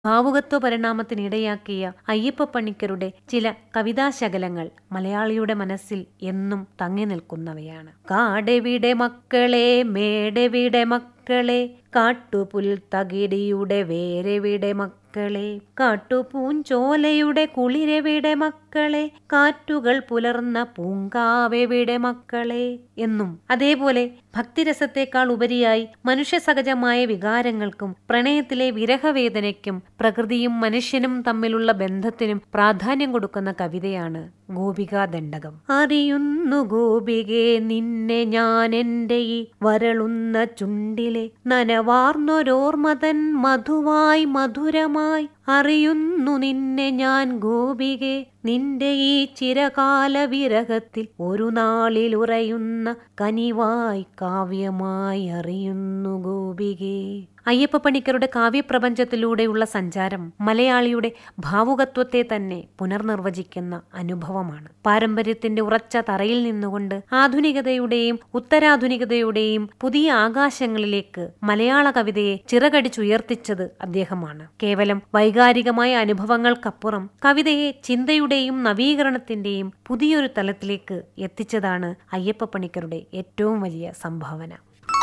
ഭാവുകത്വ പരിണാമത്തിനിടയാക്കിയ അയ്യപ്പപ്പണിക്കരുടെ ചില കവിതാശകലങ്ങൾ മലയാളിയുടെ മനസ്സിൽ എന്നും തങ്ങി നിൽക്കുന്നവയാണ് കാടെവിടെ മക്കളെ മേടെവിടെ മക്കളെ കാട്ടുപുൽ തകിടിയുടെ വേരെവിടെ മക്കളെ കാട്ടുപൂഞ്ചോലയുടെ കുളിരെവിടെ മക്കളെ കാറ്റുകൾ പുലർന്ന പൂങ്കാവെവിടെ മക്കളെ എന്നും അതേപോലെ ഭക്തിരസത്തെക്കാൾ ഉപരിയായി മനുഷ്യസഹജമായ വികാരങ്ങൾക്കും പ്രണയത്തിലെ വിരഹവേദനയ്ക്കും പ്രകൃതിയും മനുഷ്യനും തമ്മിലുള്ള ബന്ധത്തിനും പ്രാധാന്യം കൊടുക്കുന്ന കവിതയാണ് ഗോപികാ ദണ്ഡകം അറിയുന്നു ഗോപികെ നിന്നെ ഞാൻ എൻ്റെ ഈ വരളുന്ന ചുണ്ടിലെ നനവാർന്നൊരോർമതൻ മധുവായി മധുരമായി അറിയുന്നു നിന്നെ ഞാൻ ഗോപികെ നിന്റെ ഈ ചിരകാല വിരഹത്തിൽ ഒരു നാളിൽ ഉറയുന്ന കനിവായി കാവ്യമായി അറിയുന്നു ഗോപികേ അയ്യപ്പ പണിക്കരുടെ കാവ്യപ്രപഞ്ചത്തിലൂടെയുള്ള സഞ്ചാരം മലയാളിയുടെ ഭാവുകത്വത്തെ തന്നെ പുനർനിർവചിക്കുന്ന അനുഭവമാണ് പാരമ്പര്യത്തിന്റെ ഉറച്ച തറയിൽ നിന്നുകൊണ്ട് ആധുനികതയുടെയും ഉത്തരാധുനികതയുടെയും പുതിയ ആകാശങ്ങളിലേക്ക് മലയാള കവിതയെ ചിറകടിച്ചുയർത്തിച്ചത് അദ്ദേഹമാണ് കേവലം വൈകാരികമായ അനുഭവങ്ങൾക്കപ്പുറം കവിതയെ ചിന്തയുടെയും നവീകരണത്തിന്റെയും പുതിയൊരു തലത്തിലേക്ക് എത്തിച്ചതാണ് അയ്യപ്പ പണിക്കരുടെ ഏറ്റവും വലിയ സംഭാവന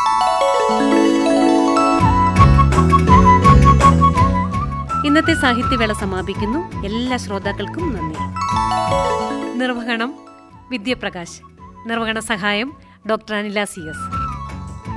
ഇന്നത്തെ സാഹിത്യവേള സമാപിക്കുന്നു എല്ലാ ശ്രോതാക്കൾക്കും നന്ദി നിർവഹണം വിദ്യപ്രകാശ് നിർവഹണ സഹായം ഡോക്ടർ അനില സി എസ്